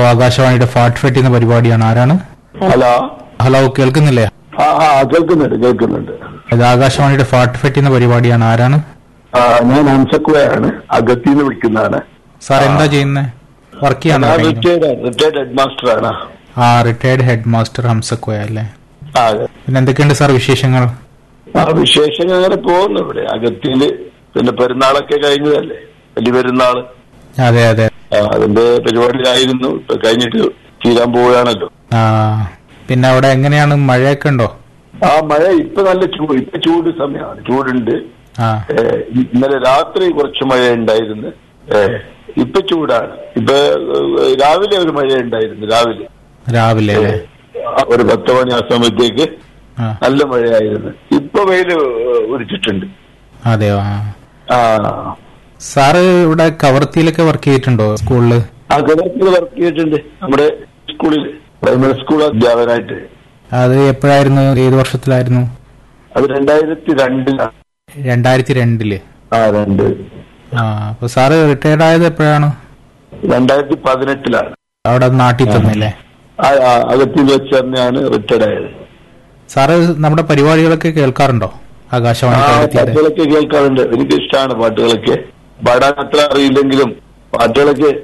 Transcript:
ആകാശവാണിയുടെ ഫാട്ട് ഫെറ്റ് എന്ന പരിപാടിയാണ് ആരാണ് ഹലോ ഹലോ കേൾക്കുന്നില്ലേ ആ ആ കേൾക്കുന്നുണ്ട് കേൾക്കുന്നുണ്ട് ഇത് ആകാശവാണിയുടെ ഫാട്ട് ഫെറ്റ് എന്ന പരിപാടിയാണ് ആരാണ് ആ ഞാൻ ഹംസക്കുവയാണ് അഗത്തിന്ന് വിളിക്കുന്നതാണ് സാർ എന്താ ചെയ്യുന്നത് വർക്ക് ഞാൻ ചെയ്യാൻ റിട്ടയർഡ് റിട്ടയർഡ് ഹെഡ് മാസ്റ്റർ ആണ് ആ റിട്ടയർഡ് ഹെഡ് മാസ്റ്റർ ഹംസക്കോയ അല്ലേ ആ പിന്നെ എന്തൊക്കെയുണ്ട് സാർ വിശേഷങ്ങൾ ആ വിശേഷങ്ങൾ അങ്ങനെ പോകുന്നു ഇവിടെ അഗത്തിയില് പിന്നെ പെരുന്നാളൊക്കെ കഴിഞ്ഞതല്ലേ വലിയ പെരുന്നാള് അതെ അതെ ആ, അതിന്റെ പരിപാടിയിലായിരുന്നു ഇപ്പൊ കഴിഞ്ഞിട്ട് തീരാൻ പോവുകയാണല്ലോ ആ പിന്നെ അവിടെ എങ്ങനെയാണ് മഴയൊക്കെ ഉണ്ടോ ആ മഴ ഇപ്പൊ നല്ല ചൂട് ഇപ്പൊ ചൂട് സമയമാണ് ചൂടുണ്ട് ആ ഏ, ഇന്നലെ രാത്രി കുറച്ച് മഴ ഉണ്ടായിരുന്നു ഏ, ഇപ്പൊ ചൂടാണ് ഇപ്പൊ ഏ, രാവിലെ ഒരു മഴ ഉണ്ടായിരുന്നു രാവിലെ രാവിലെ അല്ലേ ആ, ഒരു പത്ത് മണി ആ സമയത്തേക്ക് ആ നല്ല മഴയായിരുന്നു ഇപ്പൊ വെയില് ഉദിച്ചിട്ടുണ്ട് അതെയോ ആ ആ സാറ് ഇവിടെ കവർത്തിയിലൊക്കെ വർക്ക് ചെയ്തിട്ടുണ്ടോ സ്കൂളില് ആ കിണറ്റിൽ വർക്ക് ചെയ്തിട്ടുണ്ട് നമ്മുടെ സ്കൂളിൽ പ്രൈമറി സ്കൂൾ അധ്യാപകനായിട്ട് അത് എപ്പോഴായിരുന്നു ഏത് വർഷത്തിലായിരുന്നു അത് രണ്ടായിരത്തി രണ്ടിലാണ് രണ്ടായിരത്തി രണ്ടില് ആ രണ്ട് ആ അപ്പൊ സാറ് റിട്ടയർഡ് ആയത് എപ്പോഴാണ് രണ്ടായിരത്തി പതിനെട്ടിലാണ് അവിടെ നാട്ടിൽ തന്നെയല്ലേ ആ ആ, അകത്തിൽ വെച്ച് തന്നെയാണ് റിട്ടയർഡ് ആയത് സാറ് നമ്മുടെ പരിപാടികളൊക്കെ കേൾക്കാറുണ്ടോ ആ ആകാശവാണി കവരത്തിയുടെ പാട്ടുകളൊക്കെ കേൾക്കാറുണ്ട് എനിക്ക് ഇഷ്ടമാണ് പാട്ടുകളൊക്കെ പാടാൻ അത്ര അറിയില്ലെങ്കിലും പാട്ടുകളൊക്കെ